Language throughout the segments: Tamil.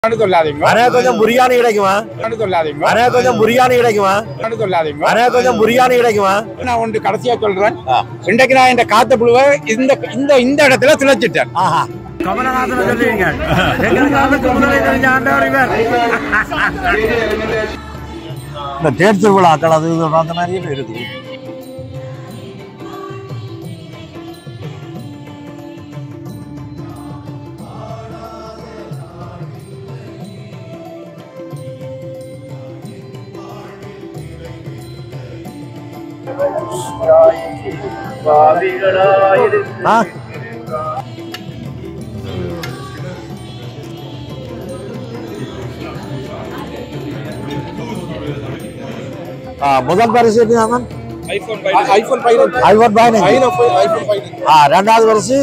அனு சொல்லாதீங்க அண்ணா கொஞ்சம் பிரியாணி கிடைக்குமா அனு சொல்லாதீங்க அண்ணா கொஞ்சம் பிரியாணி கிடைக்குமா அனு சொல்லாதீங்க அண்ணா கொஞ்சம் பிரியாணி கிடைக்குமா நான் ஒன்று கடைசியா சொல்றேன் ஆ. இன்றைக்கு நான் இந்த காத்த புழுவை இந்த இந்த இந்த இடத்துல துளைச்சிட்டேன் ஆஹா கமலநாதன் சொல்லுவீங்க எங்களுக்காக முதலை தெரிஞ்ச ஆண்டவர் இவர் இந்த தேர் திருவிழாக்கள் அது இது அந்த மாதிரியே இருக்குது ஆ ஆ, முதல் பரிசு தான் ஐபோன் ஐபோன் பதினெட்டு ஐபோன் பதினஞ்சு ஐபோன் பதினெட்டு ஆ ரெண்டாவது பரிசு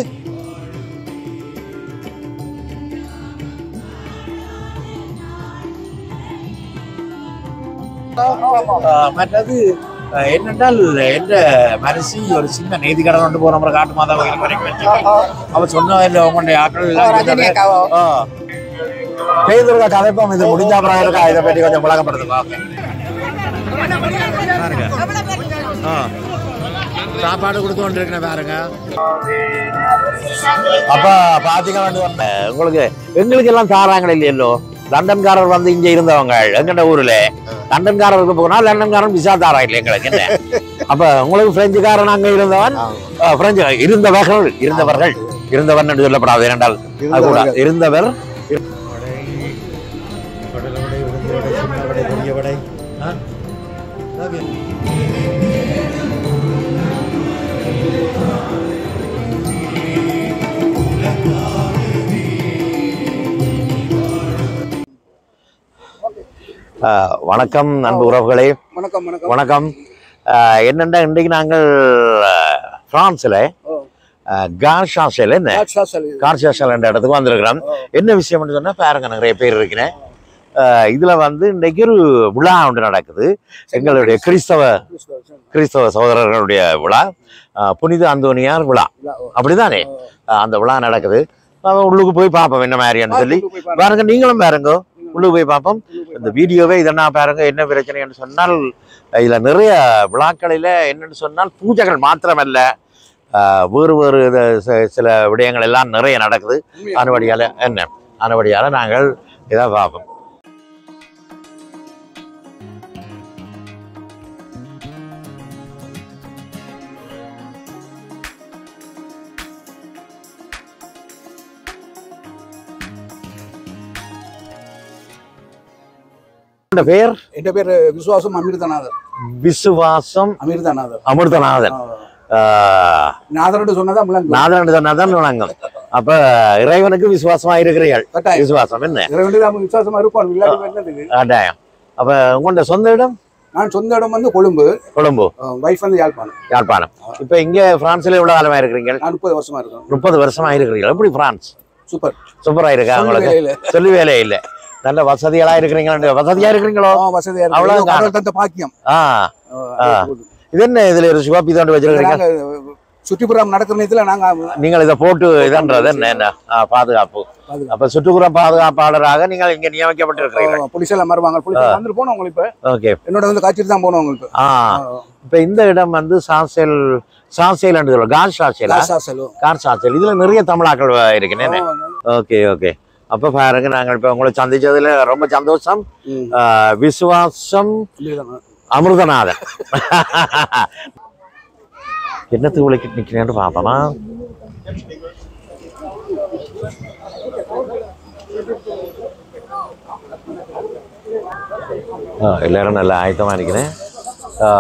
ஆ, மற்றது ஆ, என்னென்றால் என்ற மனசு ஒரு சின்ன நீதி கடன் கொண்டு போற மாதிரி காட்டு மாதா கோயில் வரைக்கும் வச்சு அவ சொன்ன இல்லை உங்களுடைய ஆட்கள் எல்லாம் ரஜினி இருந்தது. அக்காவோ? ஆ. பேய்துருக்கா கதைப்போம் இது முடிஞ்ச அப்புறம் இருக்கா இதை பற்றி கொஞ்சம் விளக்கப்படுத்துங்க ஓகே பாருங்க ஆ. சாப்பாடு கொடுத்து கொண்டு இருக்கிற பாருங்க அப்ப பாத்தீங்க வந்து உங்களுக்கு எங்களுக்கு எல்லாம் தாராங்களே இல்லையோ லண்டன்காரர் வந்து இங்க இருந்தவங்க எங்கட ஊர்ல லண்டன்காரருக்கு போனா லண்டன்காரன் விசா தாரா இல்லை எங்களுக்கு என்ன அப்ப உங்களுக்கு பிரெஞ்சுக்காரன் அங்க இருந்தவன் அஹ், பிரெஞ்சு இருந்தவர்கள் இருந்தவர்கள் இருந்தவன் என்று சொல்லப்படாது இரண்டால் அது கூட இருந்தவர் அஹ், வணக்கம் அன்பு உறவுகளே வணக்கம் வணக்கம் வணக்கம் அஹ், என்னென்னா இன்றைக்கு நாங்கள் அஹ், பிரான்ஸ்ல கார்ஷாசில் என்ன கார்ஷாசல் என்ற இடத்துக்கு வந்திருக்கிறோம் என்ன விஷயம்னு சொன்னா பாருங்க நிறைய பேர் இருக்கிறேன் அஹ், இதுல வந்து இன்றைக்கு ஒரு விழா ஒன்று நடக்குது எங்களுடைய கிறிஸ்தவ கிறிஸ்தவ சகோதரர்களுடைய விழா அஹ், புனித அந்தோனியார் விழா அப்படிதானே அஹ், அந்த விழா நடக்குது அவன் உள்ளுக்கு போய் பார்ப்போம் என்ன மாதிரியான்னு சொல்லி பாருங்க நீங்களும் பாருங்க உள்ளுக்கு போய் பார்ப்போம் இந்த வீடியோவே இதெல்லாம் பாருங்க என்ன பிரச்சனைன்னு சொன்னால் இதுல நிறைய விழாக்களில என்னன்னு சொன்னால் பூஜைகள் மாத்திரமல்ல ஆஹ், வேறு வேறு இது ச- சில விடயங்கள் எல்லாம் நிறைய நடக்குது அனுபடியால என்ன அனுபடியால நாங்கள் இதை பார்ப்போம் இந்த பேர் என் பேர் விசுவாசம் அமிர்தநாதர் விசுவாசம் அமிர்தநாதர் அமிர்தநாதன் ஆஹ், நாதரோட சொன்னதா முழங்கு நாதன் சொன்னதான் வணங்கம் அப்ப இறைவனுக்கு விசுவாசமா இருக்கிறீர்கள் கட்டாயம் விசுவாசம் என்ன இறைவனுக்கு நம்ம விசுவாசமா இருப்போம் இல்லாட்டி என்னதுக்கு கட்டாயம் அப்ப உங்களோட சொந்த இடம் நான் சொந்த இடம் வந்து கொழும்பு கொழும்பு வைஃப் வந்து யாழ்ப்பாணம் யாழ்ப்பாணம் இப்ப இங்க பிரான்ஸ்ல எவ்வளவு காலமா இருக்கிறீங்க நான் முப்பது வருஷமா இருக்கேன் முப்பது வருஷமா இருக்கிறீங்க எப்படி பிரான்ஸ் சூப்பர் சூப்பரா இருக்கா சொல்லு உங்களுக்கு வேலையில. சொல்லி வேலையே இல்ல நல்ல வசதிகளா இருக்கிறீங்களா வசதியா இருக்கிறீங்களோ ஆ, வசதியா இருக்கு அவ்வளவு இது கடவுள் தந்த பாக்கியம் ஆ ஆ, ஆ. இது என்ன இதுல ஒரு சிவப்பு இதோண்டு வச்சிருக்கீங்க நாங்க சுற்றுப்புறம் நடக்கிற நேரத்துல நாங்க நீங்கள் இதை போட்டு இதன்றது என்ன என்ன ஆ, பாதுகாப்பு பாதுகாப்பு. அப்ப சுற்றுப்புற பாதுகாப்பாளராக நீங்கள் இங்க நியமிக்கப்பட்டிருக்கிறீர்கள் புலிஸ் எல்லாம் வருவாங்க புலிஸ் வந்துட்டு போனோம் உங்களுக்கு இப்ப ஓகே என்னோட வந்து காய்ச்சிட்டு தான் போனோம் உங்களுக்கு ஆ இப்ப இந்த இடம் வந்து சாசேல் சாசேல் என்று சொல்லுவோம் கார் சாசேலா செல்வம் கார் சாசேல் இதுல நிறைய தமிழாக்கள் இருக்கிறேன் ஓகே ஓகே அப்ப பாருங்க நாங்கள் இப்ப உங்களை சந்திச்சதுல ரொம்ப சந்தோஷம் ஆ, விசுவாசம் அமிர்தநாதன் என்னத்துக்கு விளக்கிட்டு நிக்கிறேன்னு பாப்போமா ஆ, எல்லாரும் நல்லா ஆயத்தமா இருக்கிறேன் ஆ.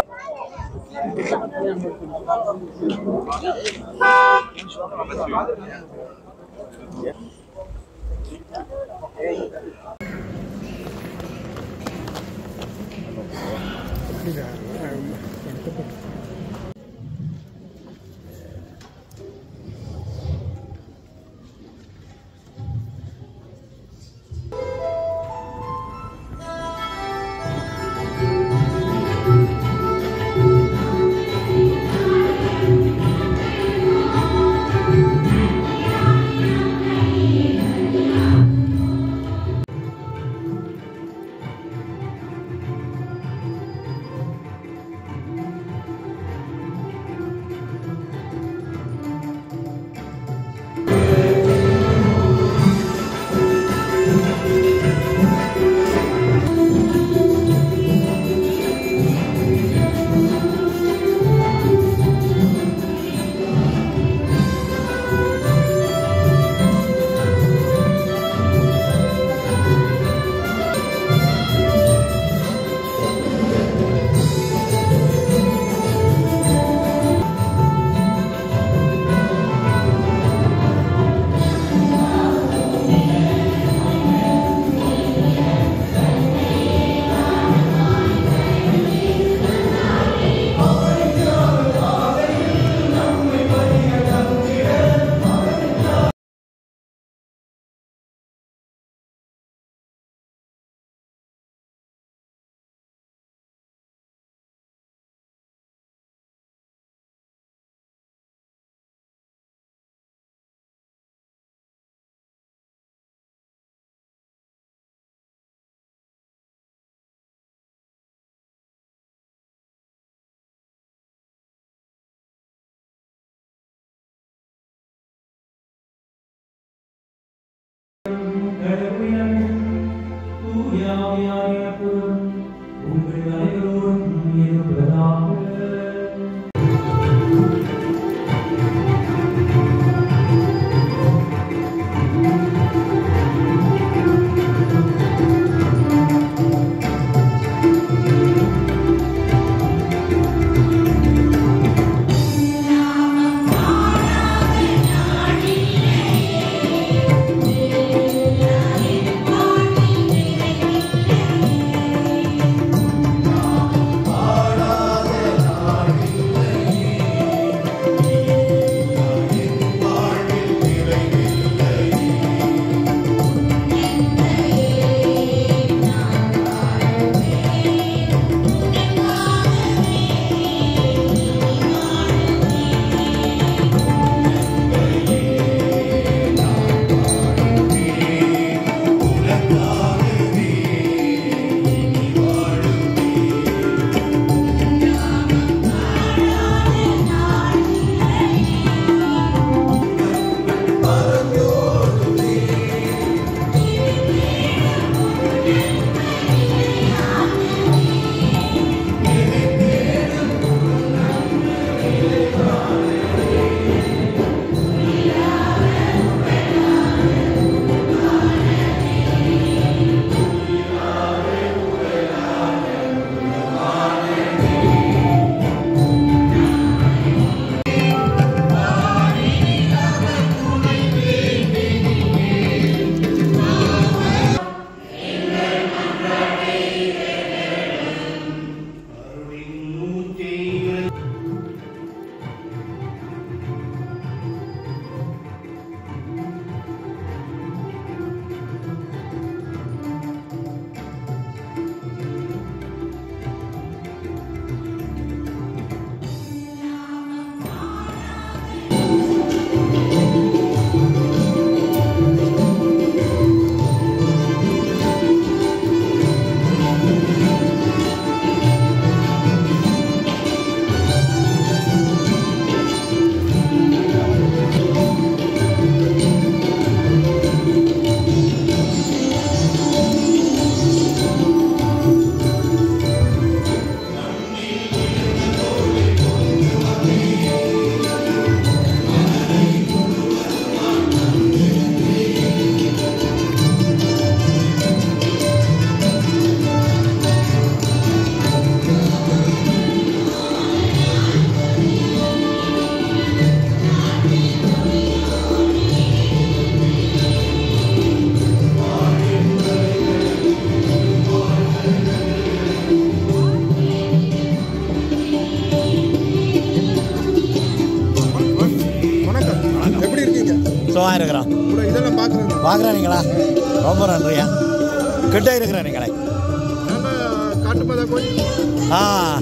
சுகமாக இருக்கிறோம் கூட இதெல்லாம் பார்க்குறது பார்க்குறானுங்களா ரொம்ப நன்றியா கிட்ட இருக்கிறானுங்களே நம்ம காட்டுமதா கோயில் ஆ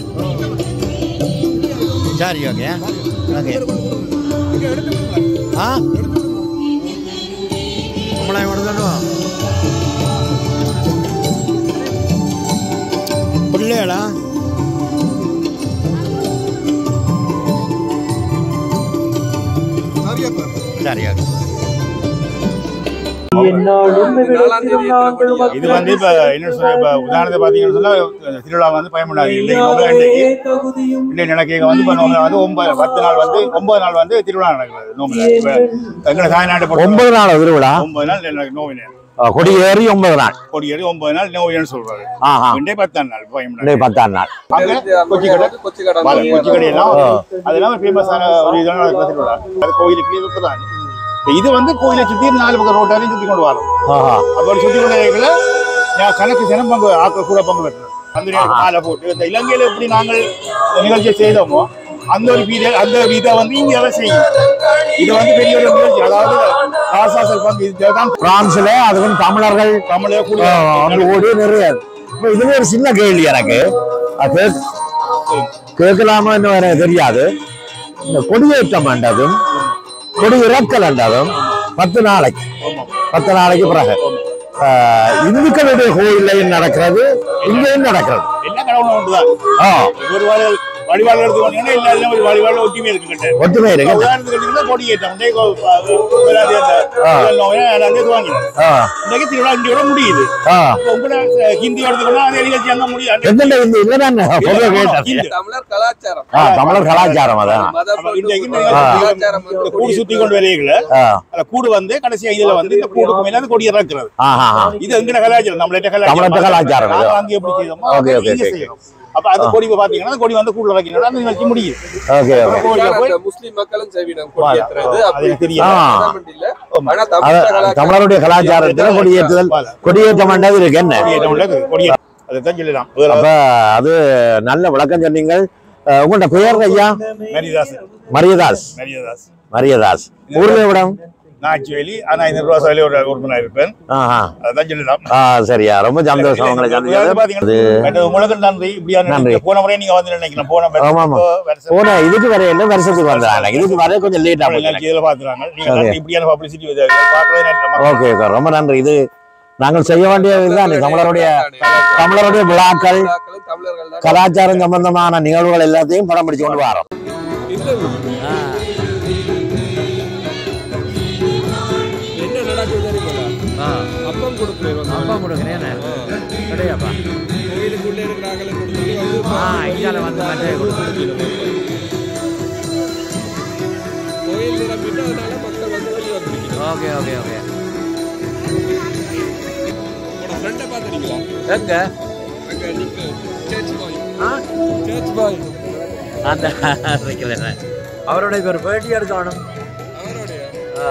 சரி ஓகே ஓகே இங்கே எடுத்துக்கோங்க ஆ നമ്മളെ കൊടുത്തോ പിള്ളേടാ சரியாப்பா சரி ஓகே இது வந்து இப்ப என்ன சொல்ல இப்ப உதாரணத்தை பாத்தீங்கன்னு சொன்னா திருவிழா வந்து பயன்படாது இன்னைக்கு நோம்பு இன்னைக்கு இன்னைக்கு நடக்க வந்து இப்ப நோம்பு வந்து ஒன்பது பத்து நாள் வந்து ஒன்பது நாள் வந்து திருவிழா நடக்குது நோம்புல இப்ப எங்களை தாய்நாட்டை பொறுத்த ஒன்பது நாள் திருவிழா ஒன்பது நாள் எனக்கு நோவினேன் அஹ், கொடியேறி ஒன்பது நாள் கொடியேறி ஒன்பது நாள் நோவியன்னு சொல்றாரு ஆஹா ரெண்டே பத்தாம் நாள் இன்னைக்கு பயன்படாது பத்தாம் நாள் அங்க கொச்சி கடை பால- கொச்சி கடை எல்லாம் அதெல்லாம் ஃபேமஸான ஒரு இதெல்லாம் நடக்குது திருவிழா அது கோயிலுக்கு இது இப்பதான் இது வந்து கோயிலை சுத்தி நாலு பக்கம் ரோட்டாரையும் சுத்தி கொண்டு வரோம் ஆஹா அப்படி சுத்தி கொண்டு இருக்கல நான் கணக்கு ஜனம் பங்கு ஆட்கள் கூட பங்கு பெற்றேன் அந்த நேரம் மாலை போட்டு இந்த இலங்கையில எப்படி நாங்கள் இந்த நிகழ்ச்சியை செய்தோமோ அந்த ஒரு வீத அந்த வீதை வந்து இங்க எல்லாம் செய்யும் இது வந்து பெரிய ஒரு நிகழ்ச்சி அதாவது ராசாசல் பங்கு இதுதான் பிரான்ஸ்ல அதுவும் தமிழர்கள் தமிழக கூட அஹ், வந்து ஓடி நிறைய இப்ப இதுல ஒரு சின்ன கேள்வி எனக்கு அது கேக்- கேட்கலாமா என்ன எனக்கு தெரியாது இந்த கொடியேற்றம் என்றதும் கொடி இறக்கல் என்றதும் பத்து நாளைக்கு பத்து நாளைக்கு பிறகு அஹ், இந்துக்களுடைய கோயிலையும் நடக்கிறது இங்கேயும் நடக்கிறது எல்லா கடவுளும் ஒன்றுதான் ஆ ஒருவாறு வழிபாடு எடுத்துக்கொண்டீங்கன்னா எல்லா எல்லாம் ஒரு வழிபாடு ஒற்றுமை இருக்குங்கிட்ட ஒற்றுமை இருக்கு உதாரணத்துக்கு எடுத்தீங்கன்னா கொடியேற்றம் உடனே கோ- ப- முதலாளி அந்த முதல் நோயை எல்லாத்தையும் துவங்கினார். ஆ இன்னைக்கு திருவிழா இந்தியோட முடியுது ஆ இப்போ உங்களோட அஹ், ஹிந்தி எடுத்துக்கணும் அதே நிகழ்ச்சி அங்க முடியாது எந்த இந்த இல்லதான் பொதுவாக கேட்டேன் ஹிந்தி. தமிழர் கலாச்சாரம் ஆ தமிழர் கலாச்சாரம் அதான் மத அப்ப இன்றைக்கு இந்த போட்டு நிகழ்ச்சி கலாச்சாரம் இந்த வந்து கூடு சுத்தி கொண்டு வரையில ஆ அந்த கூடு வந்து கடைசியா இதுல வந்து இந்த கூடுக்கு மேல அந்த கொடி இறக்குறது ஆஹா ஆஹா. இது எங்கட கலாச்சாரம் நம்மள்ட்ட தமிழர்ட்ட கலாச்சாரம் இது. நாங்க அங்க எப்படி செய்தோமோ ஓகே, அதை ஓகே, இங்க ஓகே. செய்யறோம் அப்ப அந்த கொடி பாத்தீங்கன்னா அந்த கொடி வந்து கூடுல வைக்கணும் அந்த நிகழ்ச்சி முடியும் ஓகே ஓகே கோயில்ல போய் அந்த முஸ்லிம் மக்களும் செய்வினம் கொடியேற்றுறது அது அப்படி எனக்கு தெரியும் ஆ. மதம் இல்ல ஆனா அது தமிழர் கலாச்சாரம் தமிழருடைய கலாச்சாரத்துல கொடியேற்றுதல் கொடியேற்றம் பண்றது இருக்கு என்ன கொடியேற்றம் உள்ளது, கொடியேற்றம் அதைத்தான் சொல்லலாம் அப்ப அது நல்ல விளக்கம் சொன்னீங்கள் அஹ், உங்களோட பெயர் ஐயா மரியதாஸ் மரியதாஸ் மரியதாஸ் மரியதாஸ் ஊர்ல விடம் நாச்சுவேலி ஆனா இந்த ரூபாசாலையில் ஒரு உறுப்பினர் இருப்பேன் ஆஹா அதான் சொல்லலாம் ஆ சரியா ரொம்ப சந்தோஷம் உங்களை சந்திச்சது அது உங்களுக்கு நன்றி இப்படியான நன்றி. போன முறை நீங்க வந்து நினைக்கிறேன் போன ஆமா, ஆமா. வருஷம் போன இதுக்கு வர என்ன வருஷத்துக்கு வந்தாங்க இதுக்கு வர கொஞ்சம் லேட்டா தமிழ் நிகழ்ச்சி இதுல பாத்துறாங்க நீங்க Okay. நன்றி, இப்படியான பப்ளிசிட்டி பாக்குறது நன்றி. ஓகே ஓகே ரொம்ப நன்றி இது நாங்கள் செய்ய வேண்டிய இதுதான் தமிழருடைய தமிழருடைய விழாக்கள் விழாக்களும் தமிழர்கள் தான் கலாச்சாரம் சம்பந்தமான நிகழ்வுகள் எல்லாத்தையும் படம் பிடிச்சு கொண்டு வரோம் என்ன நடக்குது தெரியுமா அப்பம் கொடுக்குறேன் அப்பா கொடுக்குறேன் கிடையாப்பா கோயிலுக்குள்ளே இருக்கிறாங்களே கொடுத்துட்டு வந்து ஆ இதால வந்து மற்ற கோயில் நிரம்பிட்டு அதனால மக்கள் வந்து வெளியே வந்துருக்கீங்க ஓகே ஓகே ஓகே உங்களோட ஃப்ரெண்டை பார்த்துறீங்களா எங்க அங்க நீங்க சர்ச் பாய் ஆ சர்ச் பாய் அந்த இருக்கிறேன் அவருடைய ஒரு பேட்டி எடுக்கணும் அவருடைய ஆ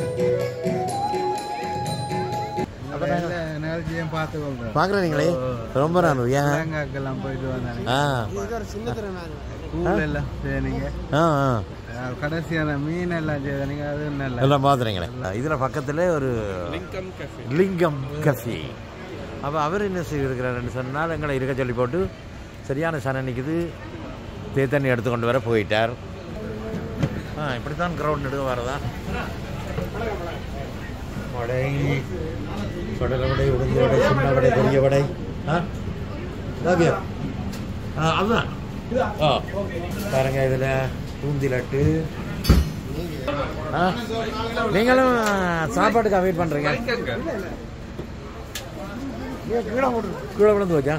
நிகழ்ச்சியும் பார்த்து கொள்றேன் பாக்குறீங்களே ரொம்ப நன்றி ஏன் தேங்காய்க்கெல்லாம் போயிட்டு வந்தாங்க ஆ கூழ் எல்லாம் செய்தீங்க ஆ ஆ கடைசியான மீன் எல்லாம் செய்தீங்க அது நல்ல எல்லாம் பாத்துறீங்களே இதுல பக்கத்துல ஒரு லிங்கம் கஃபே லிங்கம் கஃபி அப்போ அவர் என்ன செய்திருக்கிறாருன்னு சொன்னால் எங்களை இருக்க சொல்லி போட்டு சரியான சன நிற்குது தேத்தண்ணி எடுத்து கொண்டு வர போயிட்டார் ஆ இப்படித்தான் கிரவுண்ட் எடுக்க வரதா வடை கடலை வடை உளுந்து வடை சின்ன வடை பெரிய வடை ஆ ஓகே ஆ அதுதான் ஆ பாருங்க இதில் பூந்தி லட்டு ஆ நீங்களும் சாப்பாட்டுக்கு அவாய்ட் பண்ணுறீங்க கீழே போட்டு கீழே விழுந்து வச்சா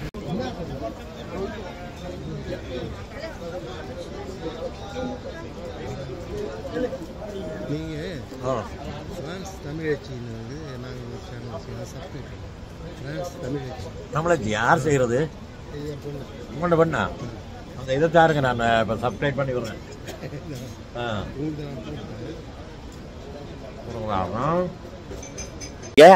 நீங்கள் ஆ ஃப்ரான்ஸ் தமிழச்சின்னு வந்து நாங்கள் ஒரு சேனல் செய்யலாம் சப்ஸ்கிரைப் ஃப்ரான்ஸ் தமிழச்சி நம்மளுக்கு யார் செய்கிறது உங்கள்ட்ட பண்ணா அந்த இதை தாருங்க நான் இப்போ சப்ஸ்கிரைப் பண்ணி விடுறேன் ஆ உங்களுக்கு நான் போட்டேன் ஏ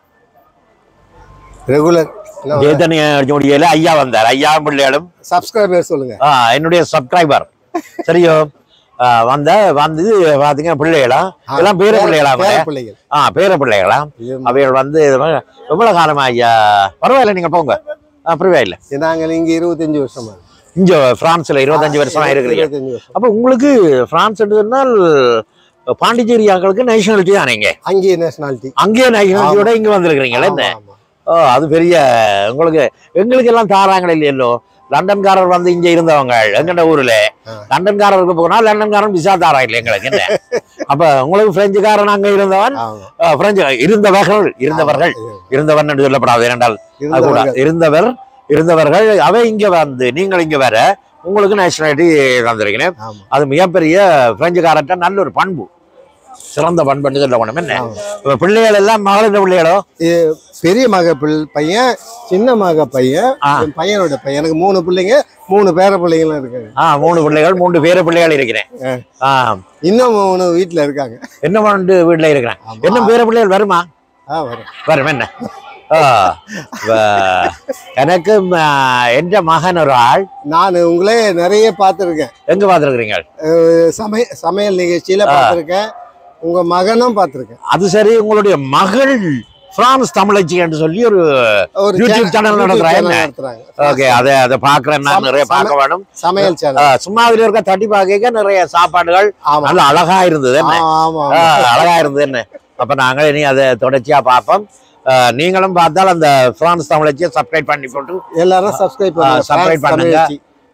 ரெகுலர் சேத்தனிய முடியல ஐயா வந்தார் ஐயா பிள்ளைகளும் சப்ஸ்கிரைபர் சொல்லுங்க ஆ என்னுடைய சப்ஸ்கிரைபர் சரியோ ஆ, வந்த வந்து பாத்தீங்க பிள்ளைகளா எல்லாம் பேர பிள்ளைகளா பேர அவங்களே? பிள்ளைகள் ஆ பேர பிள்ளைகளா அவைகள் வந்து இது மாதிரி, எவ்வளவு காலமா ஐயா பரவாயில்ல நீங்க போங்க ஆ பரவாயில்ல நாங்கள் இங்கே இருபத்தஞ்சு வருஷமா இங்க பிரான்ஸ்ல இருபத்தஞ்சு வருஷமா இருக்கிறீங்க இருபத்தஞ்சு வருஷம் அப்ப உங்களுக்கு பிரான்ஸ் சொன்னால் பாண்டிச்சேரி ஆக்களுக்கு நேஷனாலிட்டி தானே இங்க அங்கேயே நேஷனாலிட்டி அங்கேயே நேஷனாலிட்டியோட இங்க வந்திருக்கிறீங்களா என்ன ஓ அது பெரிய உங்களுக்கு எங்களுக்கு எல்லாம் தாராங்களே இல்லையோ லண்டன்காரர் வந்து இங்க இருந்தவங்க எங்கட ஊர்ல ஆ. லண்டன்காரருக்கு போனா லண்டன்காரன் விசா தாரா இல்லை எங்களுக்கு என்ன அப்ப உங்களுக்கு பிரெஞ்சுக்காரன் அங்க இருந்தவன் ஆமா ஆ, பிரெஞ்சு இருந்தவர்கள் இருந்தவர்கள் இருந்தவன் என்று சொல்லப்படாது ஏனென்றால் அது கூட இருந்தவர்கள். இருந்தவர் இருந்தவர்கள் அவை இங்க வந்து நீங்கள் இங்க வர உங்களுக்கு நேஷனாலிட்டி தந்திருக்கிறேன் ஆமா அது மிகப்பெரிய பிரெஞ்சுக்காரர்கிட்ட நல்ல ஒரு பண்பு சிறந்த பண்புன்னு சொல்ல வேணும் என்ன ஆமா. இப்ப பிள்ளைகள் எல்லாம் மகளிர் பிள்ளைகளோ இது பெரிய மக பிள்- பையன் சின்ன மக பையன் ஆ. என் பையனோட பையன் எனக்கு மூணு பிள்ளைங்க மூணு பேர பிள்ளைங்களும் இருக்காங்க ஆ மூணு பிள்ளைகள் மூன்று பேர பிள்ளைகள் இருக்கிறேன் ஆ இன்னும் மூணு வீட்டுல இருக்காங்க என்ன பண்ணு வீட்டுல இருக்கிறேன் ஆமா. என்ன பேர பிள்ளைகள் வருமா ஆ வரும் வரும் என்ன ஆ, வ- எனக்கு ம, என்ற மகன் ஒரு ஆள் நான் உங்களே நிறைய பார்த்துருக்கேன் எங்க பாத்துருக்கிறீங்க சமைய சமையல் நிகழ்ச்சியில பார்த்துருக்கேன் உங்க மகனும் பார்த்துருக்கேன் அது சரி உங்களுடைய மகள் பிரான்ஸ் தமிழச்சி என்று சொல்லி ஒரு ஒரு YouTube channel நடத்துறா என்ன? நடத்துறாங்க ஓகே அதை அதை பாக்குறேன் நான் சம- நிறைய சம- பார்க்க வேணும் சமையல் ஆ, சேனல் சும்மா அதுல இருக்க தட்டி பார்க்க நிறைய சாப்பாடுகள் ஆமா நல்ல அழகா இருந்தது என்ன ஆமா ஆ, ஆமா அழகா இருந்தது என்ன அப்ப நாங்கள் இனி அதை தொடர்ச்சியா பார்ப்போம் ஆ, நீங்களும் பார்த்தால் அந்த பிரான்ஸ் தமிழச்சியை சப்ஸ்கிரைப் பண்ணி போட்டு எல்லாரும் சப்ஸ்கிரைப் ஆ, subscribe பண்ணுங்க பண்ணுங்க. தமிழச்சி.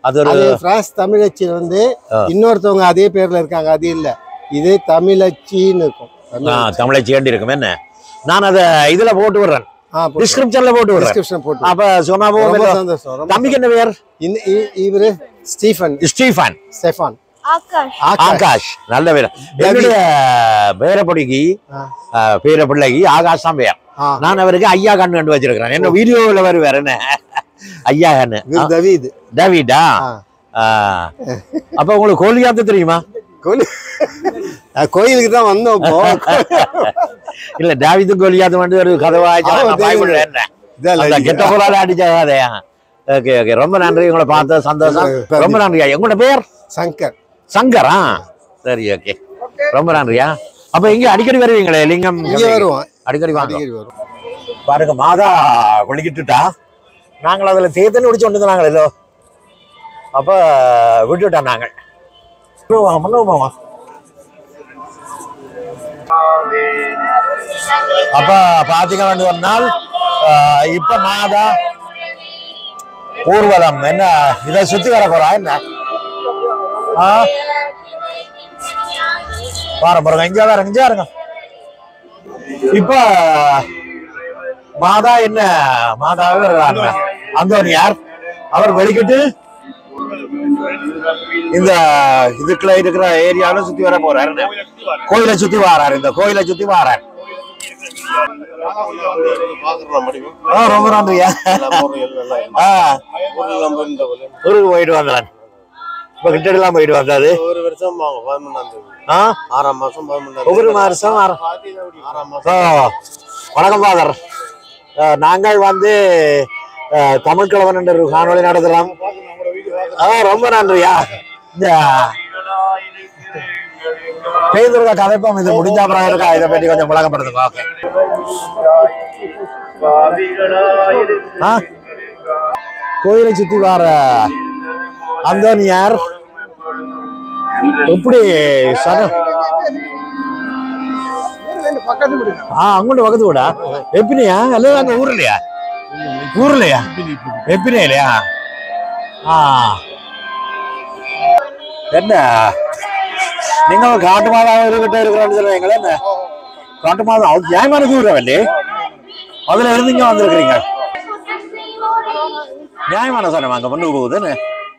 அது ஒரு அது பிரான்ஸ் தமிழச்சியில் வந்து ஆ. இன்னொருத்தவங்க அதே பேர்ல இருக்காங்க அது இல்ல இது தமிழச்சின்னு இருக்கும் ஆ, தமிழச்சி. தமிழை சேண்டி இருக்கும் என்ன நான் அதை இதுல போட்டு விடுறேன் ஆ, போட்டு டிஸ்கிரிப்ஷன்ல போட்டு விடுறேன் டிஸ்கிரிப்ஷன் போட்டு அப்ப சொன்னா ரொம்ப போகும் சந்தோஷம் ரொம்ப தம்பிக்கு என்ன பேர் இந்த இ- இவரு Stephen Stephen Stefan Akash Akash Akash நல்ல பேர் என்னுடைய பேரப்படிக்கு ஆ. பேர பிள்ளைக்கு ஆகாஷ் தான் பேர் ஆ. நான் அவருக்கு ஐயா கண்ணு கண்டு வச்சிருக்கிறேன் என்ன வீடியோவில் வருவார் என்ன ஐயா கண்ணு இவர் தவீது டேவிடா ஆ. ஆ. அப்ப உங்களுக்கு கோழியாத்து தெரியுமா கோயில் அஹ் கோயிலுக்கு தான் வந்தோம் இப்போ இல்ல டேவிதும் கோழியாத்து வந்து ஒரு கதவா ஆமா, தெரியும். என்ன இதெல்லாம் அந்த கெட்ட போலால அடிச்ச கதையா ஓகே ஓகே ரொம்ப நன்றி உங்களை பார்த்த சந்தோஷம் ரொம்ப நன்றி ஐயா உங்களோட பேர் சங்கர் சங்கரா சரி ஓகே ரொம்ப நன்றியா அப்ப இங்க அடிக்கடி வருவீங்களே லிங்கம் இங்க வருவோம் அடிக்கடி வாங்க அடிக்கடி வரும் பாருங்க மாதா குளிக்கிட்டுட்டா நாங்கள் அதுல தேத்தன்னு குடிச்சு கொண்டு நாங்கள் ஏதோ அப்ப விட்டுட்டோம் நாங்கள் போவோம், முன்ன போவோம் அப்ப பாத்தீங்க வேண்டி சொன்னால் ஆஹ், இப்ப மாதா ஊர்வலம் என்ன இதை சுத்தி வர போறா என்ன ஆ பாருங்க பாருங்க இங்க பாருங்க இங்க பாருங்க இப்ப மாதா என்ன மாதாவே வர்றாங்க அந்தோனியார் அவர் வெளிக்கிட்டு இந்த இதுக்குள்ள இருக்கிற ஏரியாவில சுத்தி வர போறாரு கோயிலை சுத்தி வாராரு இந்த கோயிலை சுத்தி வாரார் ஆ, ரொம்ப நன்றியா ஆ, ஊருக்கு போயிட்டு வந்தான் இப்ப கிட்டலாம் போயிட்டு வந்தாரு ஒரு வருஷம் பதினொன்றாம் தேதி ஆ ஆறாம் மாசம் பதினொன்றாம் ஒவ்வொரு மாசம் ஆற- ஆறாம் ஓ, வணக்கம் ஃபாதர் அஹ், நாங்கள் வந்து அஹ், தமிழ் கிழவன் என்ற ஒரு காணொளி நடத்துறோம் ஆ ரொம்ப நன்றியா இந்த பேதுருக்க கதைப்போம் இது முடிஞ்ச அப்புறம் இருக்கா இதை பற்றி கொஞ்சம் விளக்கப்படுத்துங்க ஓகே ஆ கோயிலை சுத்தி வர அந்தோனியார் எப்படி சன ஆ அங்கோட்டு பக்கத்து வீடா எப்பினியா அல்லது அங்க ஊர்லயா ஊர்லயா எப்பினே இல்லையா ஆ என்ன നിങ്ങൾ കാട്ടുമാതാവ് കിട്ട இருக்கிறான்னு சொல்லுவீங்களே என்ன காட்டுமாதம் அது நியாயமான தூரம் இல்லையே அதுல இருந்து இங்க வந்திருக்கிறீங்க நியாயமான சொன்னேன் அங்க பண்ணு போகுது என்ன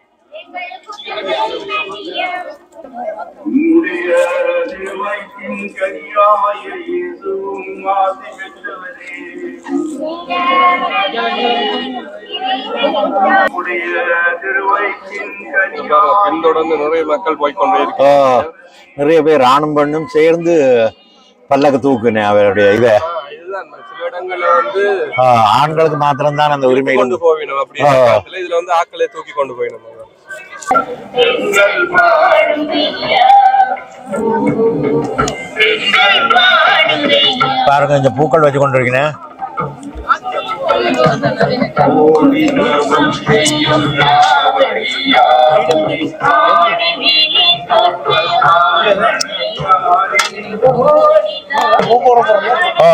பின்தொடர்ந்து நிறைய மக்கள் போய்க்கொண்டே ஆ, இருக்கிறாங்க நிறைய பேர் ஆணும் பெண்ணும் சேர்ந்து பல்லக்கு தூக்குனேன் அவருடைய இத இதுதான் சில இடங்கள்ல வந்து ஆ, ஆண்களுக்கு மாத்திரம்தான் அந்த உரிமை கொண்டு போவினோம் அப்படி ஆ. காலத்துல இதுல வந்து ஆக்களை தூக்கி கொண்டு போயிடும் பாருங்க இந்த பூக்கள் வச்சு கொண்டிருக்கிறேன் ஆ,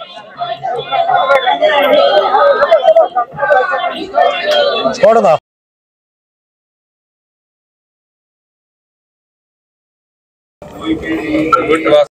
போடுங்க வீட்டு வாசல்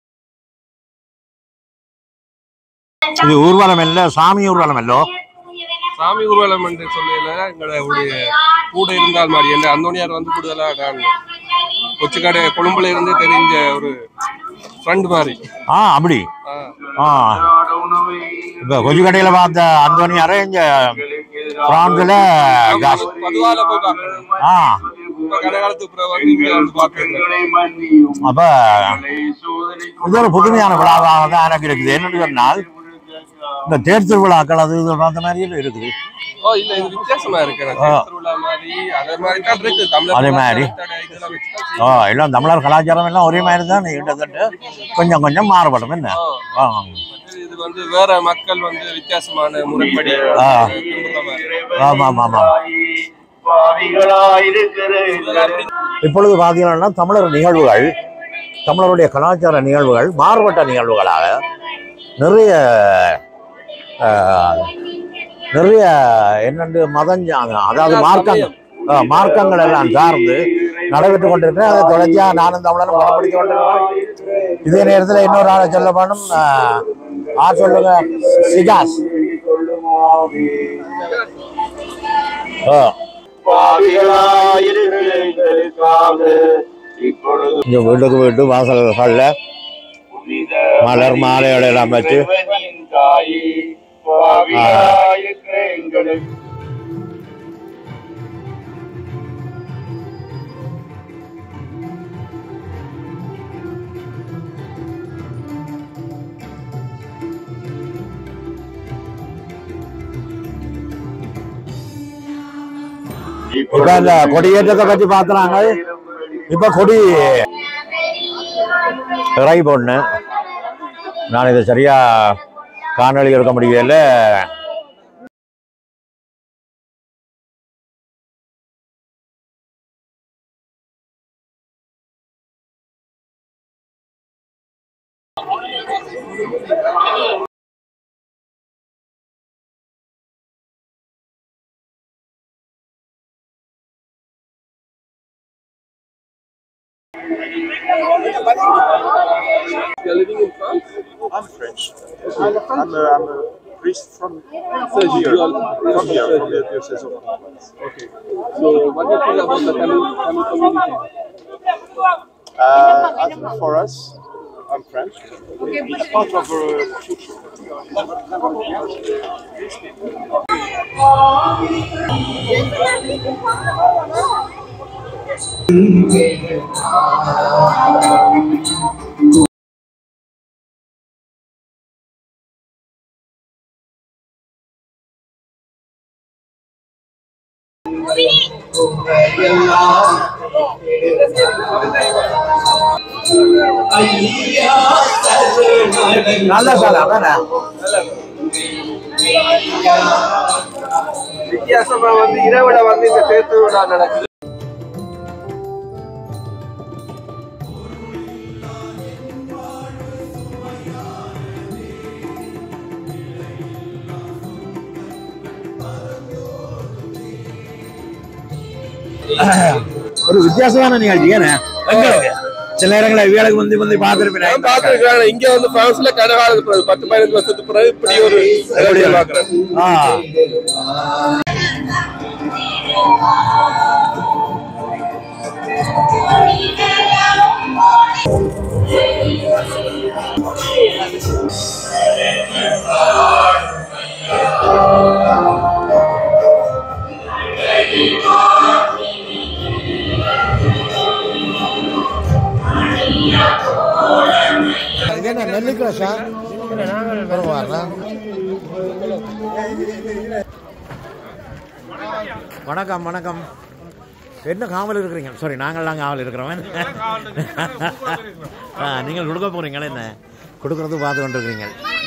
இது ஊர்வலம் இல்ல சாமி ஊர்வலம் இல்லோ சாமி ஊர்வலம் என்று சொல்லல எங்களுடைய கூட இருந்தால் மாதிரி என்ற அந்தோனியார் வந்து கூடுதலா நான் கொச்சிக்காடு கொழும்புல இருந்து தெரிஞ்ச ஒரு ஃப்ரெண்ட் மாதிரி ஆ அப்படி ஆ. ஆ இப்ப கொஞ்ச கடையில பார்த்த அந்தோனி அரேஞ்ச பிரான்ஸ்ல காசு பதுவால போய் பார்க்கணும் ஆ இப்ப கனகாலத்துக்கு பிறகு வந்து இங்க வந்து பார்க்கணும் அப்ப இது ஒரு புதுமையான விழாவாக தான் எனக்கு இருக்குது என்னன்னு சொன்னால் இந்த தேர் திருவிழாக்கள் அது இது அந்த மாதிரியும் இருக்குது ஓ இல்ல இது வித்தியாசமா இருக்கு எனக்கு ஆ. திருவிழா மாதிரி அதே மாதிரி தான் இருக்கு தமிழர் அதே மாதிரி. கலாச்சார இதெல்லாம் வச்சு தான் ஆ செய்யணும். எல்லாம் தமிழர் கலாச்சாரம் எல்லாம் ஒரே மாதிரி தான் கிட்டத்தட்ட கொஞ்சம் கொஞ்சம் மாறுபடும் என்ன ஆ. ஆ இது வந்து வேற மக்கள் வந்து வித்தியாசமான முறைப்படி ஆ. பின்பற்ற மாதிரி. ஆமா ஆமா ஆமா இப்பொழுது பார்த்தீங்கன்னா தமிழர் நிகழ்வுகள் தமிழருடைய கலாச்சார நிகழ்வுகள் மாறுபட்ட நிகழ்வுகளாக நிறைய ஆஹ், நிறைய என்னென்று மதம் அதாவது மார்க்கம் அஹ், மார்க்கங்கள் எல்லாம் சார்ந்து நடைபெற்று கொண்டிருக்கிறேன் அதை தொடர்ச்சியா நானும் தமிழனும் பலப்படுத்தி கொண்டிருக்கிறேன் இதே நேரத்தில் இன்னொரு ஆளை சொல்ல வேணும் அஹ், ஆ சொல்லுங்க சிகாஸ் ஆ இங்க வீட்டுக்கு வீட்டு வாசல்கள்ல மலர் மாலையோட எல்லாம் வச்சு இப்ப இந்த கொடியேற்றத்தை பத்தி பாத்துறாங்க இப்ப கொடி இறை பொண்ணு நான் இதை சரியா காணொளி எடுக்க முடியல You're living in France? I'm French. I'm a, I'm a priest from So you are from here, from the Diocese of France. Okay. So what do you think about the Tamil, Tamil community? Uh, I think for us, I'm French. It's part of our future. நல்ல சார் அதானே வித்தியாசமா வந்து இரவிட வந்து இந்த தேர்த்து விழா நடக்குது ஒரு வித்தியாசமான நிகழ்ச்சி ஏன்னா சில நேரங்களில் இவ்வேளுக்கு வந்து வந்து பார்த்துருப்பேன் நான் பார்த்திருக்கேன் இங்க வந்து பிரான்ஸ்ல கனகாலத்து பிறகு பத்து பதினஞ்சு வருஷத்துக்கு பிறகு இப்படி ஒரு நிகழ்ச்சியை பார்க்கிறேன் ஆ இது என்ன நெல்லிக்கா சார் பரவாயில்ல வணக்கம் வணக்கம் என்ன காவல் இருக்கிறீங்க சாரி நாங்கள்லாம் காவல் இருக்கிறவன் ஆ நீங்கள் கொடுக்க போகிறீங்களா என்ன கொடுக்கறது பார்த்து கொண்டிருக்கிறீங்க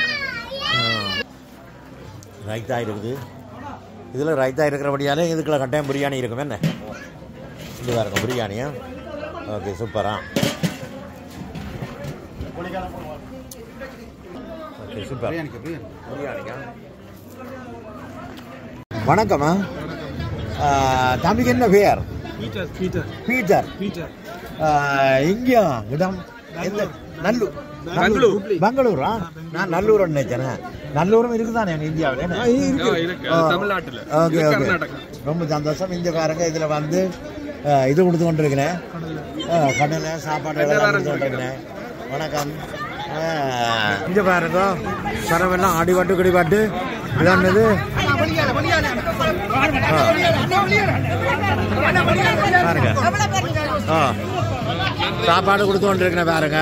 ரைத்தா இருக்குது இதில் ரைத்தா இருக்கிறபடியாலே இதுக்குள்ள கட்டாயம் பிரியாணி இருக்கும் என்ன இது பாருங்க பிரியாணியா ஓகே சூப்பரா ஓகே சூப்பர் பிரியாணிக்கா வணக்கம்மா ஆ, தம்பிக்கு என்ன பெயர் பீட்டர் ஆ, இங்கேயா இடம் எந்த நல்லூர் நல்லூர் பெங்களூரா நான் நல்லூர் நினைச்சேன் நல்லூரும் இருக்குதானே எங்க இந்தியாவில் என்ன? இருக்கு ஆ. தமிழ்நாட்டுல ஓகே இது ஓகே கர்நாடகா ரொம்ப சந்தோஷம் இந்தியக்காரங்க இதில் வந்து ஆ, இது கொடுத்து கொண்டிருக்கிறேன் ஆ, கடலை சாப்பாடு எல்லாம் கொடுத்து கொண்டிருக்கிறேன் வணக்கம் ஆ, இங்க பாருங்க சரவெல்லாம் அடிபட்டு குடிபட்டு இதானது ஆ. பாருங்க ஆ சாப்பாடு கொடுத்து கொண்டிருக்கிறேன் பாருங்க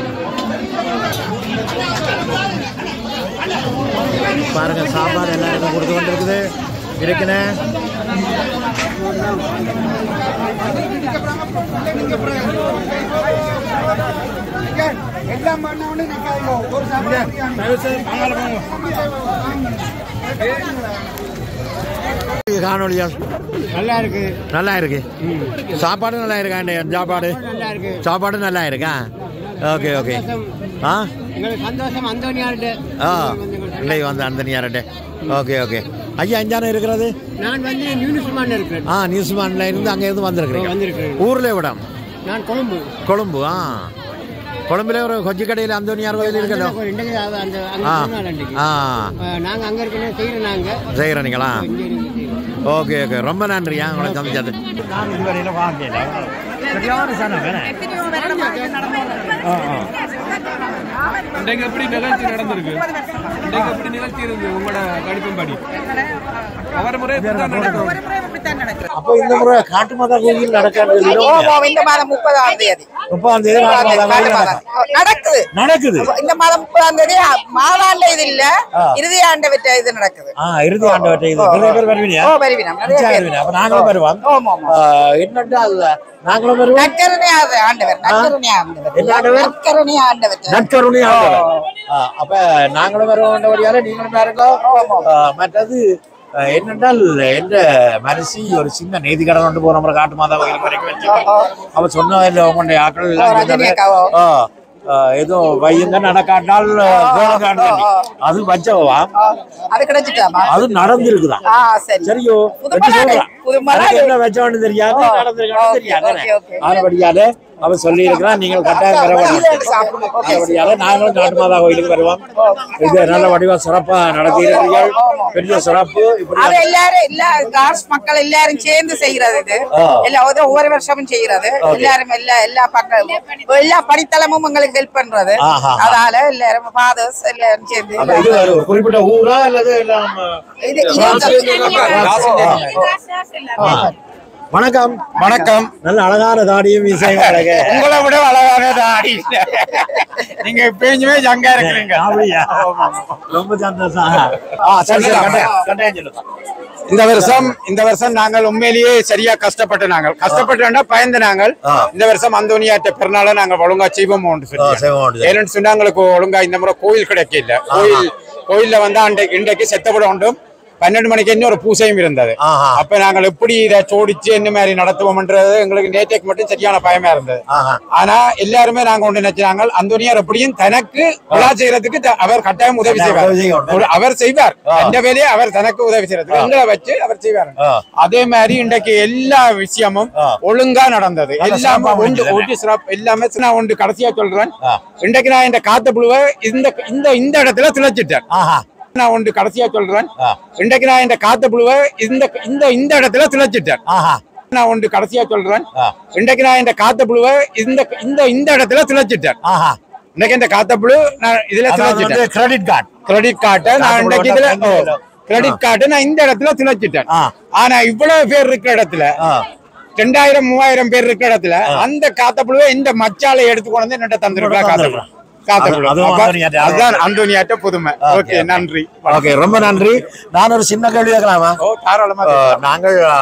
பாருங்க சாப்பாடு எல்லாருக்கும் கொடுத்து கொண்டிருக்குது இருக்கிறேன் காணொலியா நல்லா இருக்கு நல்லா இருக்கு சாப்பாடு நல்லா இருக்கா இந்த சாப்பாடு நல்லா இருக்கு சாப்பாடு நல்லா இருக்கா ஓகே ஓகே ஆ எங்களுக்கு சந்தோஷம் அந்தோனியார்கிட்ட ஆ இன்னைக்கு வந்து அந்த நேரட்டு ஓகே ஓகே ஐயா எஞ்சான இருக்கிறது நான் வந்து நியூஸ்மான் இருக்கிறேன் ஆ நியூஸ்மான்ல இருந்து அங்க இருந்து வந்திருக்கிறீங்க வந்திருக்கிறேன் ஊர்ல விடம் நான் கொழும்பு கொழும்பு ஆ கொழும்புல ஒரு கொச்சி கடையில் அந்தோனியார் கோயில் இருக்கല്ലോ இன்றைக்கு அவ- அந்த அங்க ஆ திருநாள் அன்றைக்கு. ஆ அஹ், நாங்க அங்க இருக்கணும் செய்யறோம் நாங்க செய்கிறீங்களா இங்க இருந்து செய்றோம். ஓகே ஓகே ரொம்ப நன்றியா உங்களை சந்திச்சது நான் இதுவரையில வாங்கல சரியான சனம் வேணே இன்றைக்கு எப்படி நிகழ்ச்சி நடந்திருக்கு இன்றைக்கு எப்படி நிகழ்ச்சி இருக்கு உங்களோட கணிப்பின்படி ஒவ்வொரு முறை இப்படித்தான் நடக்கும் அப்போ இந்த முறை காட்டு மாதா கோயில் நடக்கிறது ஓமம் இந்த மாதம் முப்பதாம் தேதி முப்பதாம் தேதி காட்டு மாதா கோயில் காட்டு மாதம். நடக்குது நடக்குது இந்த மாதம் முப்பதாம் தேதி மாதாண்ட இது இல்ல இறுதி ஆண்டு விட்ட இது நடக்குது ஆ இறுதி ஆண்டு இது நிறைய பேர் வருவீங்க ஓ வருவினம் நிறைய நிச்சயம் பேர் வருவீங்க. அப்ப நாங்களும் வருவோம் ஆமா ஆமா ஆ, என்னென்றால் நாங்களும் வருவோம் நற்கருணை ஆண்டு ஆண்டவர் நற்கருணை ஆண்டவர் என்ன ஆண்டவர்? நற்கருணை ஆண்டவர் நற்கருணை ஆண்டவர். ஆ, அப்ப நாங்களும் வருவோம் நீங்களும் பாருங்க ஆ, மற்றது ஆ, என்னென்றால் என்ற மனசி ஒரு சின்ன நீதி கடன் கொண்டு போற மாதிரி காட்டு மாதா கோயிலுக்கு வரைக்கும் வச்சு அவ சொன்ன இல்லை உங்களுடைய ஆட்கள் எல்லாம் ஓ, ரஜினி சொன்னது, அக்காவோ? ஆ, ஆ, ஏதோ வையங்க நடக்காட்டால் கோலகாடு அது வச்சவா அது கிடைச்சிட்டாமா அது நடந்திருக்குதான் ஆ சரி சரியோ புது வச்சு மலர், சொல்றான். புது மலர். எனக்கு என்ன வச்சவனு தெரியாது ஓ, நடந்திருக்கான்னு ஓகே, தெரியாது ஓகே, ஓகே. ஆனபடியால அவன் சொல்லி இருக்கிறான் நீங்கள் கட்டாயம் வர வேண்டும் சாப்பிடுங்க. ஓகே. அப்படியால நாங்களும் நாட்டு மாதா கோயிலுக்கு வருவோம் இது நல்ல வடிவா சிறப்பா நடத்தி இருக்கிறீர்கள் பெரிய சிறப்பு இப்படி அது எல்லாரும் எல்லா கார்ஸ் மக்கள் எல்லாரும் சேர்ந்து செய்யறது இது ஆ. எல்லா ஒவ்வொரு- ஒவ்வொரு வருஷமும் செய்யறது எல்லாரும் எல்லா எல்லா பக்கம் எல்லா படித்தளமும் எங்களுக்கு ஹெல்ப் பண்றது ஆஹா. அதால எல்லாரும் ஃபாதர்ஸ் எல்லாரும் சேர்ந்து அப்ப இது ஒரு குறிப்பிட்ட ஊரா அல்லது எல்லாம் இது ஆ. வணக்கம் வணக்கம் நல்ல அழகான தாடியும் இசையும் அழகு உங்களை விட அழகான தாடி இல்ல நீங்க எப்பயுமே ஜங்கா இருக்கிறீங்க அப்படியா ரொம்ப சந்தோஷம் ஆ சரி சரி கட்டாயம் கட்டாயம் சொல்லுங்க இந்த வருஷம் இந்த வருஷம் நாங்கள் உண்மையிலேயே சரியா கஷ்டப்பட்டு நாங்கள் கஷ்டப்பட்டு பயந்து நாங்கள் ஆ. இந்த வருஷம் அந்தோனியாட்ட பிறனால நாங்கள் ஒழுங்கா செய்வோம் ஆ, செய்வோம் உண்டு. ஏன்னு சொன்னா எங்களுக்கு ஒழுங்கா இந்த முறை கோயில் கிடைக்கல கோயில் கோயில்ல வந்து அன்றைக்கு இன்றைக்கு செத்தப்பட உண்டும் பன்னெண்டு மணிக்கு இன்னும் ஒரு பூசையும் இருந்தது ஆஹா. அப்ப நாங்கள் எப்படி இதை சோடிச்சு என்ன மாதிரி நடத்துவோம்ன்றது எங்களுக்கு நேற்றைக்கு மட்டும் சரியான பயமா இருந்தது ஆஹா. ஆனா எல்லாருமே நாங்க ஒன்று நினைச்சாங்க அந்தோனியார் எப்படியும் தனக்கு விழா செய்யறதுக்கு த- அவர் கட்டாயம் உதவி உதவி செய்வார் செய்வார். ஒரு- அவர் செய்வார் ஆ. அந்த வேலையை அவர் தனக்கு உதவி செய்யறதுக்கு எங்களை வச்சு அவர் செய்வார் ஆ. அதே மாதிரி இன்றைக்கு எல்லா விஷயமும் ஆ. ஒழுங்கா நடந்தது நல்ல எல்லாமே சிறப்பா ஒன்று முடிஞ்சது. ஒன்று சிறப்பு எல்லாமே நான் ஒன்று கடைசியா சொல்றேன் ஆ. இன்றைக்கு நான் இந்த காத்த புழுவை இந்த இந்த இந்த இடத்துல துளைச்சிட்டேன் ஆஹா நான் ஒன்று கடைசியா சொல்றேன் ஆ. இன்றைக்கு நான் இந்த காத்த புழுவை இந்த இந்த இந்த இடத்துல துளைச்சிட்டேன் ஆஹா நான் ஒன்று கடைசியா சொல்றேன் ஆ. இன்றைக்கு நான் இந்த காத்த புழுவை இந்த இந்த இந்த இடத்துல துளைச்சிட்டேன் ஆஹா இன்னைக்கு இந்த காத்த புழு நான் இதுல அதாவது வந்து துளைச்சிட்டேன் கிரெடிட் கார்டு கிரெடிட் கார்டை நான் காத்து இன்னைக்கு புழு இதுல வந்தா கிரெடிட் கார்டை நான் இந்த இடத்துல துளைச்சிட்டேன் ஆ. ஆனா இவ்வளவு பேர் இருக்கிற இடத்துல ஆ. ரெண்டாயிரம் மூவாயிரம் பேர் இருக்கிற இடத்துல அந்த காத்த புழுவை இந்த மச்சாலை எடுத்து கொண்டு வந்து என்னட்ட தந்திருக்கா காத்த புழு காத்த அது- புழு அதுவும் அப்ப அந்தோனியாட்ட. அதுதான் அந்தோனியாட்ட புதுமை ஓகே நன்றி ஓகே ரொம்ப நன்றி நான் ஒரு சின்ன கேள்வி கேட்கலாமா ஓ தாராளமா ஆ, நாங்கள் ஆ,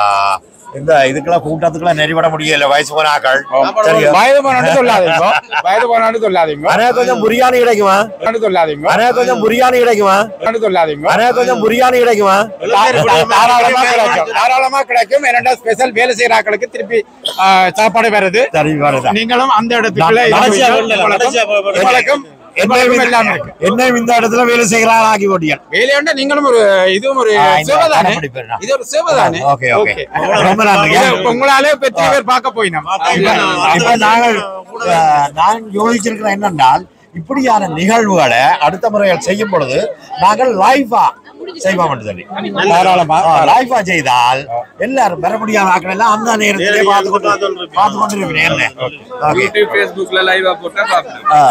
இந்த இதுக்கெல்லாம் கூட்டத்துக்கெல்லாம் நெறிவிட முடியல வயசு போன ஆக்கள் சரியா வயது போனான்னு சொல்லாதீங்க வயது போனான்னு சொல்லாதீங்க அண்ணா கொஞ்சம் பிரியாணி கிடைக்குமா போனான்னு சொல்லாதீங்க அண்ணா கொஞ்சம் பிரியாணி கிடைக்குமா போனான்னு சொல்லாதீங்க அண்ணா கொஞ்சம் பிரியாணி கிடைக்குமா தாராளமா கிடைக்கும் தாராளமா கிடைக்கும் இரண்டா ஸ்பெஷல் வேலை செய்யற ஆட்களுக்கு திருப்பி ஆ, சாப்பாடு வருது சரி வருதா நீங்களும் அந்த இடத்துக்குள்ள கடைசியா இருப்பீங்க. வரல, கடைசியா உங்களுக்கும் வரல. உங்களுக்கும் உங்களுக்கும் எல்லாம் இருக்கு என்னையும் இந்த இடத்துல வேலை செய்கிறாள் ஆக்கி போட்டியல் வேலையாண்ட நீங்களும் ஒரு இதுவும் ஒரு ஆ, இந்த சேவைதானே கடைப்பிடிப்பு தான். இது ஒரு சேவைதானே ஓகே ஓகே ரொம்ப நன்றி இதை இப்ப உங்களாலே இப்ப எத்தனை பேர் பார்க்க போயினோம் இப்ப நாங்கள் அஹ், நான் யோசிச்சிருக்கிறேன் என்னென்றால் இப்படியான நிகழ்வுகளை அடுத்த முறையில் செய்யும் பொழுது நாங்கள் லைஃபா செய்வோம் என்று சொல்லி தாராளமா லைஃபா செய்தால் எல்லாரும் பெற முடியாத ஆட்கள் எல்லாம் அந்த நேரத்திலே பார்த்து கொண்டு பார்த்து கொண்டு இருப்பேன் என்ன ஓகே யூடியூப் ஃபேஸ்புக்ல லைவா போட்டா பார்க்கலாம் ஆ,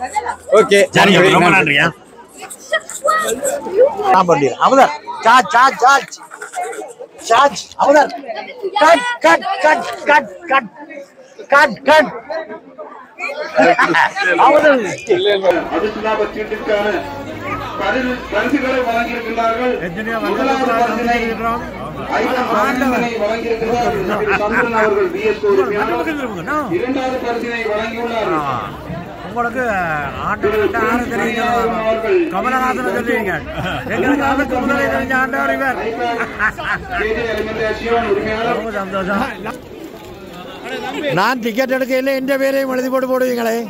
ஓகே சரி ரொம்ப நன்றியா நான் பண்ணிடுறேன் அவதர் சார்ஜ் சார்ஜ் சார்ஜ் சார்ஜ் அவதர் cut cut cut cut cut cut cut அவதர் அடுத்த சீட்டுக்கான பரிசு- பரிசுகளை வழங்கியிருக்கிறார்கள் முதலாவது பரிசினை ஐந்தாம் பரிசினை வழங்கியிருக்கிறார் திரு சந்திரன் அவர்கள் பிஎஸ் உரிமையாளர் இரண்டாவது பரிசினை வழங்கியுள்ளார் உங்களுக்கு ஆண்டவர்கிட்ட ஆறு தெரியும் அவர்கள் கமலஹாசன் சொல்லுவீங்க எங்களுக்கு அதுக்கு முதலே தெரிஞ்ச ஆண்டவர் இவர் கேஜே எலிமெண்டரி சிவன் உரிமையாளர் ரொம்ப சந்தோஷம் நான் டிக்கெட் எடுக்கையில் எந்த பேரையும் எழுதி போட்டு போடுவீங்களே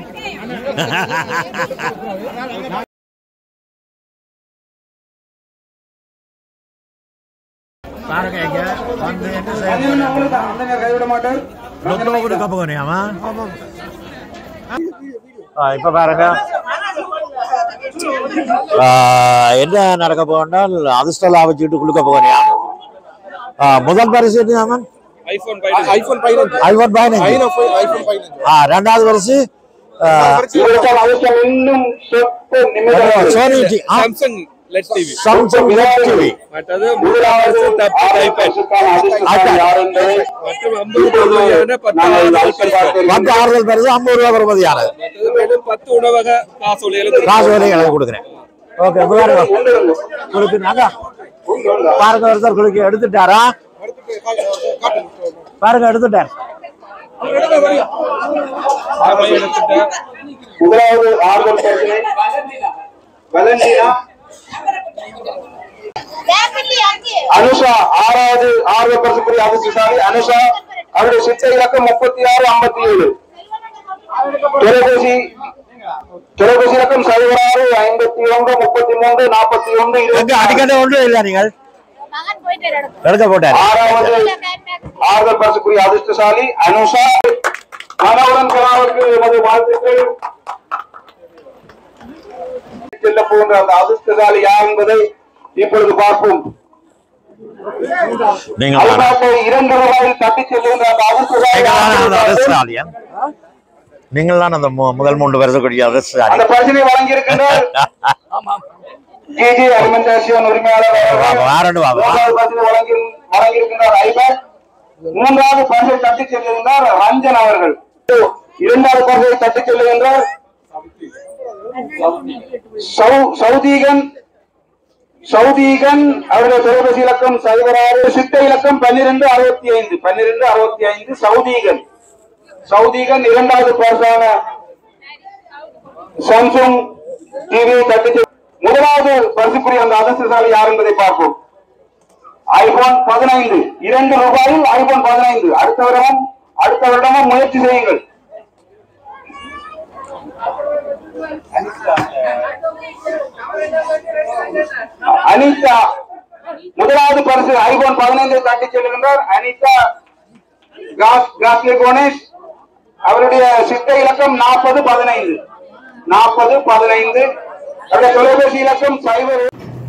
பாருங்க இங்க வந்து என்ன செய்ய கைவிட மாட்டார் லொத்தோ கொடுக்க போகணியாமா இப்ப பாருங்க ஆ, என்ன நடக்க போகண்டால் அதிர்ஷ்ட லாப சீட்டு கொடுக்க போகணியா முதல் பரிசு என்ன ஐபோன் ஐபோன் பதினஞ்சு ஐபோன் பதினஞ்சு ஐபோன் பதினஞ்சு ஆ, ரெண்டாவது பரிசு ஆ, சோனி டி- ஆ, Samsung LED TV Samsung LED TV. மற்றது மூணாவது டப் ஐபேட் மற்றும் ஐம்பது ரூபாயான பத்து ஆறுதல் பரிசு. பத்து ஆறுதல் பரிசு ஐம்பது ரூபா பெறுமதியானது மற்றது மேலும் பத்து உணவக காசோலைகளும் காசு வரையும் எனக்கு கொடுக்குறேன் ஓகே பாருங்க குளிக்கு நாங்க பாருங்க ஒருத்தர் குளிக்க எடுத்துட்டாரா பாருங்க எடுத்துட்டார் முதலாவது ஆறுதல் பரிசினை வலண்டினா அனுஷா ஆறாவது ஆறுதல் பரிசுக்குரிய அதிர்ஷ்டசாலி அனுஷா அவருடைய சித்த இலக்கம் முப்பத்தி ஆறு ஐம்பத்தி ஏழு தொலைபேசி தொலைபேசி இலக்கம் சைபர் ஆறு ஐம்பத்தி ஒன்று முப்பத்தி மூன்று நாற்பத்தி ஒன்று எங்க அடிக்கடி ஒன்றும் இல்லை நீங்கள் எடுக்க போட்டார் ஆறாவது ஆறுதல் பரிசுக்குரிய அதிர்ஷ்டசாலி அனுஷா கணவன் கலாவுக்கு எமது வாழ்த்துக்கள் செல்ல போன்ற அந்த அதிர்ஷ்டசாலி யார் என்பதை இப்பொழுது பார்ப்போம் நீங்கள் தானா? ஐநாட்டை இரண்டு ரூபாயில் தட்டி செல்லுகின்ற அந்த அதிர்ஷ்டசாலி நீங்கள் தானா யார் அந்த என்பதை அதிர்ஷ்டசாலியா நீங்கள் தான் அந்த மு- முதல் மூன்று வருஷக்கூடிய அதிர்ஷ்டசாலி அந்த பரிசினை வழங்கியிருக்கின்றார் ஜிஜி அலிமெண்டேஷன் உரிமையாளர் அவர்கள். வாரண்டு வாங்க மூன்றாவது பரிசினை வழங்கி வழங்கியிருக்கின்றார் ஐபேக் மூன்றாவது பரிசை தட்டி செல்லுகின்றார் ரஞ்சன் அவர்கள் இரண்டாவது பரிசை தட்டி செல்லுகின்றார் சௌ- சௌதீகன் சௌதீகன் அவருடைய தொலைபேசி இலக்கம் சைபர் ஆறு சித்த இலக்கம் பன்னிரண்டு அறுபத்தி ஐந்து பன்னிரண்டு அறுபத்தி ஐந்து சௌதீகன் சௌதீகன் இரண்டாவது பரிசான சாம்சங் டிவியை தட்டி செல்- முதலாவது பரிசுக்குரிய அந்த அதிர்ஷ்டசாலி யார் என்பதை பார்ப்போம் ஐபோன் பதினைந்து இரண்டு ரூபாயில் ஐபோன் பதினைந்து அடுத்த வருடமும் அடுத்த வருடமும் முயற்சி செய்யுங்கள் அனிதா முதலாவது பரிசு ஐபோன் பதினைந்தை காட்டி செல்கின்றார் அனிதா காஸ் காஸ்லி கோனேஷ் அவருடைய சித்த இலக்கம் நாற்பது பதினைந்து நாற்பது பதினைந்து அவருடைய தொலைபேசி இலக்கம் சைபர்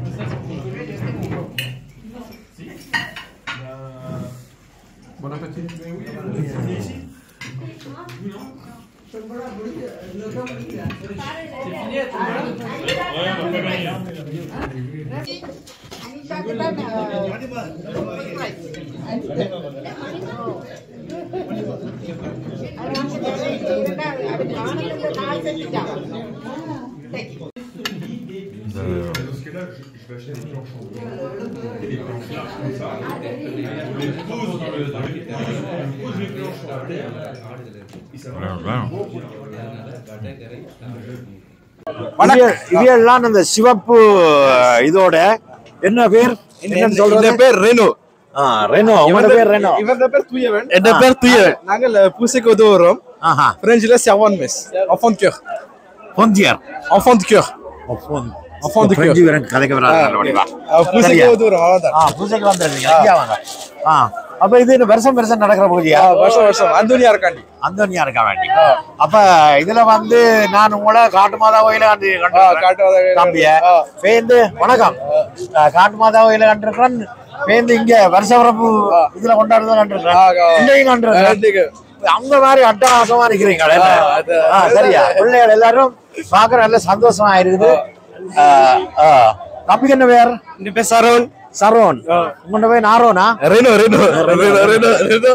இவையெல்லாம் அந்த சிவப்பு இதோட என்ன பேர் என்ன சொல்றது பேர் ரெனோ ஆ, ரெனோ உங்களோட பேர் ரெனோ இவன் பேர் தூயவன் என்ன பேர் தூயவன் நாங்கள் பூசைக்கு உதவுறோம் ஆஹா பிரெஞ்சில் செவன் மிஸ் enfant de cœur பொந்தியர் enfant de cœur enfant de cœur French வீரன் கதைக்கு வராது வடிவா பூசைக்கு சரியா? உதவுறோம் அவ்வளவுதான் ஆ பூஜைக்கு வந்துருக்கீங்க ஐயா வாங்க ஆ அப்ப இது இன்னும் வருஷம் வருஷம் நடக்கிற பூஜையா வருஷம் வருஷம் அந்தோனியா இருக்காண்டி அந்தோனியா இருக்க வேண்டி அப்ப இதுல வந்து நான் உங்களை காட்டு மாதா கோயில கண்டு காட்டு மாதா கோயில்ல தம்பிய ஆ. பேந்து வணக்கம் ஆ, காட்டு மாதா கோயில கண்டிருக்கிறேன் பேந்து இங்க வருஷ பிறப்பு இதுல கொண்டாடுறத கண்டிருக்கிறேன் இன்னையும் கண்டிருக்கிறேன் அந்த மாதிரி அட்டகாசமா இருக்கிறீங்க சரியா பிள்ளைகள் எல்லாரும் பாக்குற நல்ல சந்தோஷமா இருக்குது ஆ, ஆ. தம்பிக்கு என்ன பேர் இந்த பேர் சரவன் சரோன் உங்கள்ட்ட போய் நாரோனா ரெனோ ரெனோ ரெனோ ரெனோ ரெனோ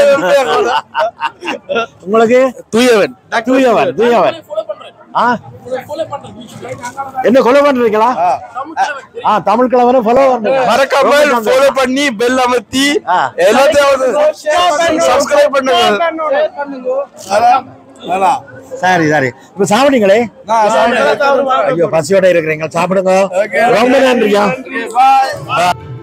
உங்களுக்கு தூயவன் தூயவன் தூயவன் ஆ என்ன கொலை பண்றீங்களா ஆ தமிழ் கிழவனை ஃபாலோ பண்றீங்க மறக்காம ரொம்ப சந்தோஷம். ஃபாலோ பண்ணி பெல் அமர்த்தி ஆ. எல்லாத்தையும் சப்ஸ்கிரைப் பண்ணுங்க சரி சரி இப்ப சாப்பிட்டீங்களே ஐயோ பசியோட இருக்கிறீங்க சாப்பிடுங்க ரொம்ப நன்றியா Bye.